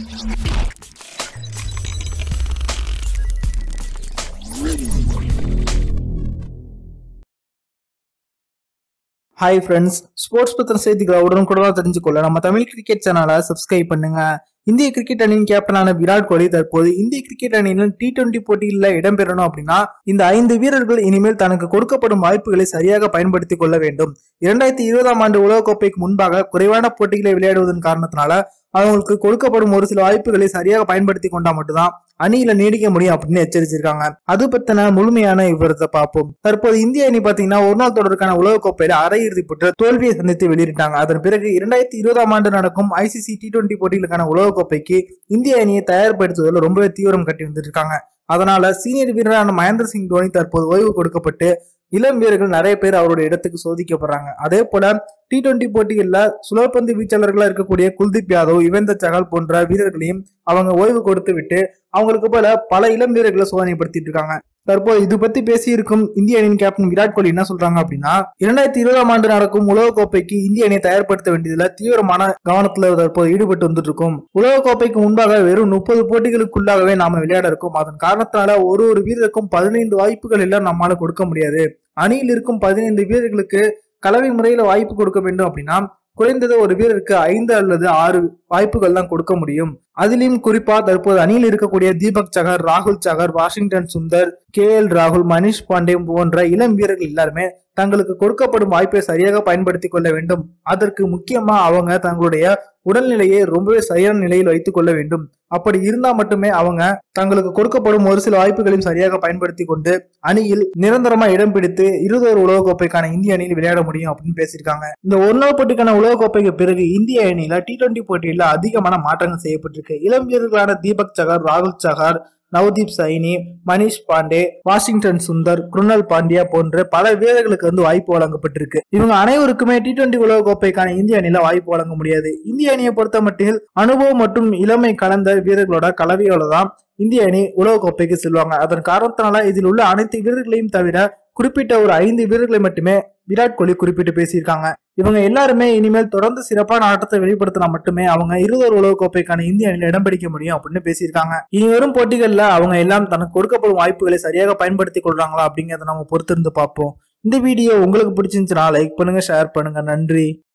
hi friends sports பத்தின செய்திகளை உடனுக்குடன் தெரிஞ்சுக்கொள்ள நம்ம தமிழ் கிரிக்கெட் சேனலை சப்ஸ்கிரைப் பண்ணுங்க இந்திய கிரிக்கெட் அணியின் கேப்டனான விராட் கோலி தற்போது இந்திய கிரிக்கெட் அணியின் டி டுவெண்டி போட்டியில் இடம்பெறணும் அப்படின்னா இந்த ஐந்து வீரர்கள் இனிமேல் தனக்கு கொடுக்கப்படும் வாய்ப்புகளை சரியாக பயன்படுத்திக் கொள்ள வேண்டும் இரண்டாயிரத்தி இருபதாம் ஆண்டு உலகக்கோப்பைக்கு முன்பாக குறைவான போட்டிகளை விளையாடுவதன் காரணத்தினால அவங்களுக்கு கொடுக்கப்படும் ஒரு சில வாய்ப்புகளை சரியாக பயன்படுத்தி கொண்டா மட்டும்தான் அணியில நீடிக்க முடியும் அப்படின்னு எச்சரிச்சிருக்காங்க அது பத்தின முழுமையான விவரத்தை பார்ப்போம் தற்போது இந்திய அணி பாத்தீங்கன்னா ஒரு நாள் தொடருக்கான உலகக்கோப்பையில அரையிறுதி பெற்று தோல்வியை சந்தித்து வெளியிட்டாங்க அதன் பிறகு இரண்டாயிரத்தி இருபதாம் ஆண்டு நடக்கும் ஐசிசி டி டுவெண்டி போட்டிகளுக்கான உலகக்கோப்பைக்கு இந்திய அணியை தயார்படுத்துவதில் ரொம்பவே தீவிரம் கட்டி வந்துட்டு இருக்காங்க அதனால சீனியர் வீரரான மகேந்திர சிங் தோனி தற்போது ஓய்வு கொடுக்கப்பட்டு இளம் வீரர்கள் நிறைய பேர் அவருடைய இடத்துக்கு சோதிக்கப்படுறாங்க அதே போல டி டுவெண்டி போட்டிகள்ல சுழற்பந்து வீச்சாளர்களா இருக்கக்கூடிய குல்தீப் யாதவ் யுவேந்தர் சகல் போன்ற வீரர்களையும் அவங்க ஓய்வு கொடுத்து விட்டு அவங்களுக்கு போல பல இளம் வீரர்களை சோதனைப்படுத்திட்டு இருக்காங்க தற்போது இது பத்தி பேசியிருக்கும் இந்திய அணியின் கேப்டன் விராட் கோலி என்ன சொல்றாங்க அப்படின்னா இரண்டாயிரத்தி இருபதாம் ஆண்டு நடக்கும் உலகக்கோப்பைக்கு இந்திய அணியை தயார்படுத்த வேண்டியதுல தீவிரமான கவனத்துல தற்போது ஈடுபட்டு வந்துட்டு இருக்கும் உலகக்கோப்பைக்கு முன்பாக வெறும் முப்பது போட்டிகளுக்குள்ளாகவே நாம விளையாட இருக்கோம் அதன் காரணத்தினால ஒரு ஒரு வீரருக்கும் பதினைந்து வாய்ப்புகள் எல்லாம் நம்மால கொடுக்க முடியாது அணியில் இருக்கும் பதினைந்து வீரர்களுக்கு கலவை முறையில வாய்ப்பு கொடுக்க வேண்டும் அப்படின்னா குறைந்தது ஒரு வீரருக்கு ஐந்து அல்லது ஆறு வாய்ப்புகள் தான் கொடுக்க முடியும் அதிலும் குறிப்பா தற்போது அணியில் இருக்கக்கூடிய தீபக் சகர் ராகுல் சகர் வாஷிங்டன் சுந்தர் கே எல் ராகுல் மணிஷ் பாண்டே போன்ற இளம் வீரர்கள் எல்லாருமே தங்களுக்கு கொடுக்கப்படும் வாய்ப்பை சரியாக பயன்படுத்திக் கொள்ள வேண்டும் அதற்கு முக்கியமா அவங்க தங்களுடைய உடல்நிலையை ரொம்பவே சரியான நிலையில் வைத்துக் கொள்ள வேண்டும் அப்படி இருந்தா மட்டுமே அவங்க தங்களுக்கு கொடுக்கப்படும் ஒரு சில வாய்ப்புகளையும் சரியாக பயன்படுத்தி கொண்டு அணியில் நிரந்தரமா இடம் பிடித்து இருபது உலகக்கோப்பைக்கான இந்திய அணியில் விளையாட முடியும் அப்படின்னு பேசியிருக்காங்க இந்த ஒரு நாள் போட்டிக்கான உலகக்கோப்பைக்கு பிறகு இந்திய அணியில டி டுவெண்டி போட்டியில அதிகமான மாற்றங்கள் செய்யப்பட்டிருக்கு இளம் வீரர்களான தீபக் சகர் ராகுல் சகர் நவதீப் சைனி மணிஷ் பாண்டே வாஷிங்டன் சுந்தர் குருணல் பாண்டியா போன்ற பல வீரர்களுக்கு வந்து வாய்ப்பு வழங்கப்பட்டிருக்கு இவங்க அனைவருக்குமே டி டுவெண்டி உலகக்கோப்பைக்கான இந்திய அணியில வாய்ப்பு வழங்க முடியாது இந்திய அணியை பொறுத்த மட்டில் அனுபவம் மற்றும் இளமை கலந்த வீரர்களோட கலவையோட தான் இந்திய அணி உலகக்கோப்பைக்கு செல்வாங்க அதன் காரணத்தினால இதில் உள்ள அனைத்து வீரர்களையும் தவிர குறிப்பிட்ட ஒரு ஐந்து வீரர்களை மட்டுமே விராட் கோலி குறிப்பிட்டு பேசியிருக்காங்க இவங்க எல்லாருமே இனிமேல் தொடர்ந்து சிறப்பான ஆட்டத்தை வெளிப்படுத்தினா மட்டுமே அவங்க இருபது உலக கோப்பைக்கான இந்திய அணியில் இடம் பிடிக்க முடியும் அப்படின்னு பேசியிருக்காங்க இனி வரும் போட்டிகள்ல அவங்க எல்லாம் தனக்கு கொடுக்கப்படும் வாய்ப்புகளை சரியாக பயன்படுத்தி கொள்றாங்களா அப்படிங்கறத நம்ம பொறுத்திருந்து பார்ப்போம் இந்த வீடியோ உங்களுக்கு பிடிச்சிருந்துச்சுன்னா லைக் பண்ணுங்க ஷேர் பண்ணுங்க நன்றி